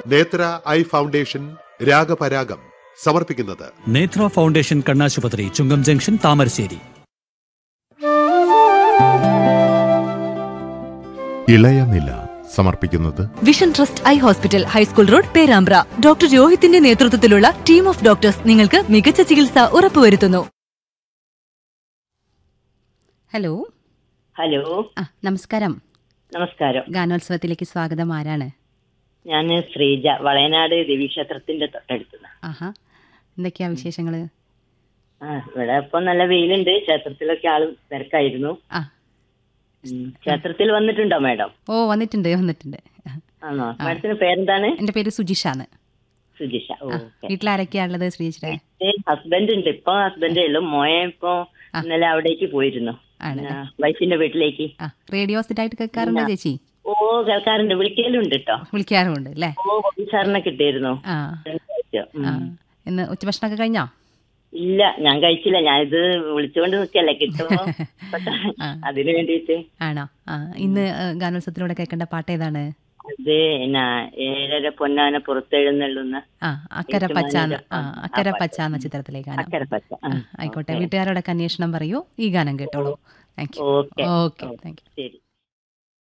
നേത്ര eye foundation രാഗപരാഗം സമർപ്പിക്കുന്നത് നേത്ര ഫൗണ്ടേഷൻ കണ്ണാശുപത്രി ചുങ്കം ജംഗ്ഷൻ താമരശ്ശേരി ഇളയ നില സമർപ്പിക്കുന്നത് vision trust eye hospital high school road Perambra doctor രോഹിത്തിന്റെ നേതൃത്വത്തിലുള്ള ടീം ഓഫ് ഡോക്ടേഴ്സ് നിങ്ങൾക്ക് മികച്ച ചികിത്സ ഉറപ്പുവരുത്തുന്നു ഹലോ ഹലോ ആ നമസ്കാരം നമസ്കാരം ഗാനോത്സവത്തിലേക്ക് സ്വാഗതം ആരാണ് ഞാൻ ശ്രീജ വളയനാട് ദേവീക്ഷേത്രത്തിന്റെ തൊട്ടടുത്ത് ആഹാ എന്തൊക്കെയാ വിശേഷങ്ങൾ ആ ഇവിടെ ഇപ്പൊ നല്ല വെയിലുണ്ട് ക്ഷേത്രത്തിലൊക്കെ ആള് തിരക്കായിരുന്നു ആ ഉം. ക്ഷേത്രത്തിൽ വന്നിട്ടുണ്ടോ മാഡം ഓ വന്നിട്ടുണ്ട് വന്നിട്ടുണ്ട് ആണോ മാഡത്തിന് പേരെന്താണ് എൻ്റെ പേര് സുജിഷാന്ന് സുജിഷ ഓക്കെ വീട്ടിലാരൊക്കെയാ ഉള്ളത് ശ്രീജിയുടെ ഹസ്ബൻഡ് ഉണ്ട് ഇപ്പൊ ഹസ്ബൻഡേ ഉള്ളു മോയെ ഇപ്പൊ ഇന്നലെ അവിടേക്ക് പോയിരുന്നു ആണ് ആ, വൈഫിന്റെ വീട്ടിലേക്ക് ആ റേഡിയോ സ്ഥിരമായിട്ട് കേൾക്കാറുണ്ടോ ചേച്ചി ഓ കേൾക്കാറുണ്ട് വിളിക്കലുണ്ട് കേട്ടോ വിളിക്കാറുമുണ്ട് അല്ലേ ഓ സാറിനെ കിട്ടിയിരുന്നു ആ ഉം. ആ ഇന്ന് ഉച്ചഭക്ഷണമൊക്കെ കഴിഞ്ഞോ ഇല്ല ഞാൻ കഴിച്ചില്ല ഞാൻ ഇത് വിളിച്ചുകൊണ്ട് നിൽക്കല്ലേ കിട്ടുമോ ആ. അതിനു വേണ്ടിയിട്ട് ആണോ ആ ഇന്ന് ഏ, ഗാനോത്സവത്തിലൂടെ കേൾക്കേണ്ട പാട്ട് ഏതാണ് അത് എന്നാ ഏഴര പൊന്നാന പുറത്തെഴുന്നള്ളുന്ന ആ അക്കര പച്ച എന്ന- ആ അക്കര പച്ച എന്ന ചിത്രത്തിലെ ഗാനം അക്കരപ്പച്ച ആ, ആയിക്കോട്ടെ വീട്ടുകാരോടൊക്കെ അന്വേഷണം പറയൂ ഈ ഗാനം കേട്ടോളൂ thank you okay okay thank you ശരി